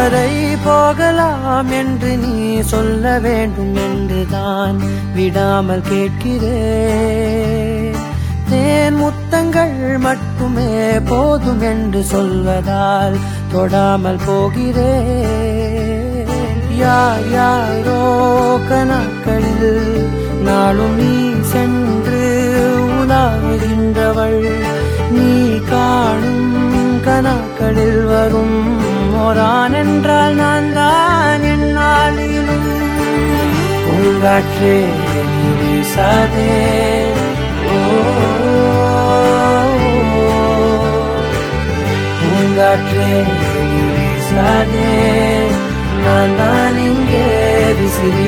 எதுவரை போகலாம் என்று நீ சொல்ல வேண்டும் என்றுதான் விடாமல் கேட்கிறேன் தேன் முத்தங்கள் மட்டுமே போதும் என்று சொல்வதால் தொடாமல் போகிறேன் யார் யாரோ கணக்களில் நாளும் நீ சென்று உலாவுகின்றவள் நீ காணும் கணக்களில் வரும் ஓரான் என்றால் நான் தான் என்னாலிலும் பூங்காற்றே நீ வீசாதே ஓ, பூங்காற்றே நீ வீசாதே நான் தான் இங்கே விசிறி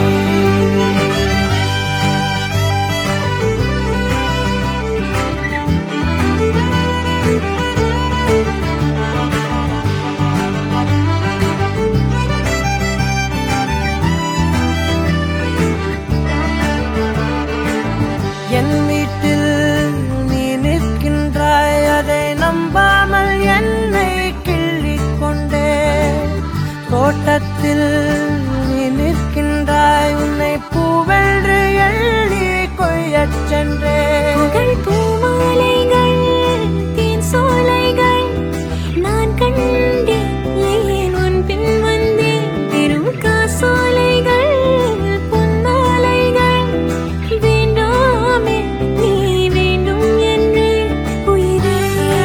என் வீட்டில் நீ நிற்கின்றாய் அதை நம்பாமல் என்னை கிள்ளிக் கொண்டே தோட்டத்தில் நீ நிற்கின்றாய் உன்னை பூவென்று எள்ளி கொய்யச் சென்றேன் புகழ் பூமாலைகள் தேன் சோலைகள் நான் கண்டேன் ஏன் உன் பின் வந்தேன் பெரும் காசோலைகள் பொன்னாலைகள் வேண்டாமே நீ வேண்டும் என்று உயிரே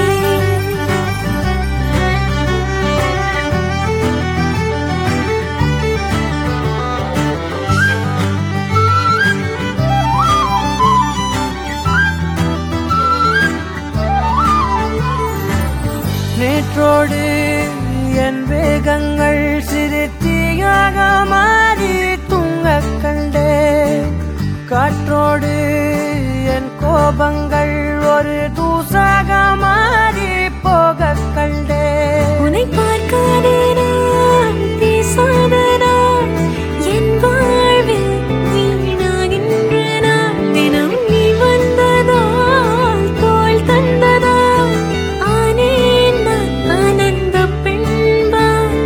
நேற்றோடு என் வேகங்கள் சிறு தீயாக மாறி தூங்கக் கண்டேன் காற்றோடு என் கோபங்கள் ஒரு தூசாக மாறி போகக் கண்டேன் உன்னை பார்க்காத நான் பேசாத நான் என் வாழ்வில் வீணாகின்ற நான் தினம் நீ வந்ததால் தோள் தந்ததால் ஆனேன் நான் ஆனந்த பெண்பான்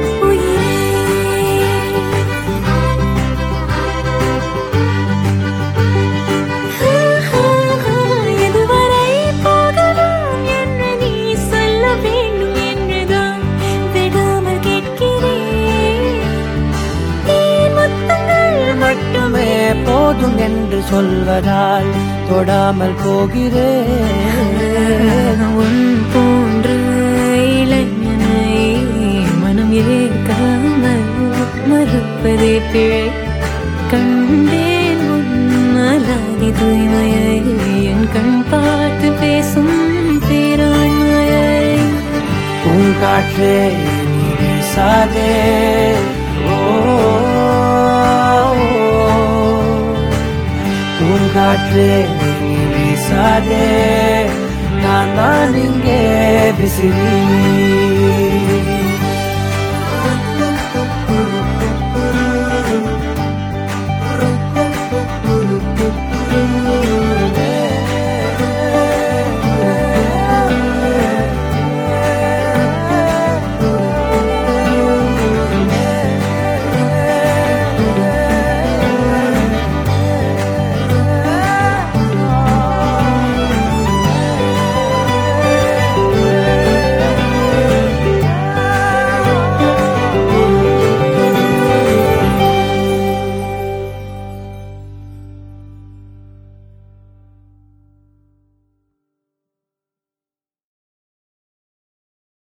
உயிரே எதுவரை போகலாம் என்று நீ சொல்ல வேண்டும் என்றுதான் விடாமல் கேட்கிறேன் தேன் முத்தங்கள் மட்டுமே போதும் என்று சொல்வதால் தொடாமல் போகிறேன் உன் போன்ற இளைஞனை மனம் ஏற்காமல் மறுப்பதே பிழை கண்டேன் உன் அலாதி தூய்மையை என் கண் பார்த்து பேசும் பேராண்மையை பூங்காற்றே நீ வீசாதே ஓ பூங்காற்றே நீ வீசாதே நான் தான் இங்கே விசிறி